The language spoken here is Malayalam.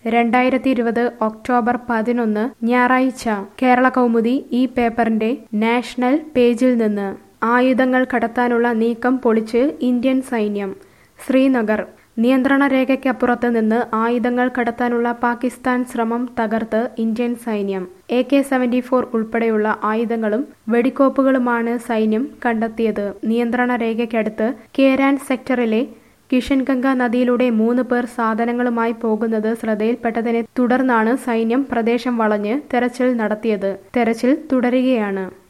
രണ്ടായിരത്തി ഇരുപത് ഒക്ടോബർ പതിനൊന്ന് ഞായറാഴ്ച കേരള കൗമുദി ഈ പേപ്പറിന്റെ നാഷണൽ പേജിൽ നിന്ന് ആയുധങ്ങൾ കടത്താനുള്ള നീക്കം പൊളിച്ച് ഇന്ത്യൻ സൈന്യം ശ്രീനഗർ നിയന്ത്രണ രേഖയ്ക്കപ്പുറത്ത് നിന്ന് ആയുധങ്ങൾ കടത്താനുള്ള പാകിസ്ഥാൻ ശ്രമം തകർത്ത് ഇന്ത്യൻ സൈന്യം എ കെ സെവന്റി ഫോർ ഉൾപ്പെടെയുള്ള ആയുധങ്ങളും വെടിക്കോപ്പുകളുമാണ് സൈന്യം കണ്ടെത്തിയത് നിയന്ത്രണ രേഖയ്ക്കടുത്ത് കേരാൻ സെക്ടറിലെ കിഷൻഗംഗ നദിയിലൂടെ മൂന്ന് പേർ സാധനങ്ങളുമായി പോകുന്നത് ശ്രദ്ധയിൽപ്പെട്ടതിനെ തുടർന്നാണ് സൈന്യം പ്രദേശം വളഞ്ഞ് തെരച്ചിൽ നടത്തിയത് തെരച്ചിൽ തുടരുകയാണ്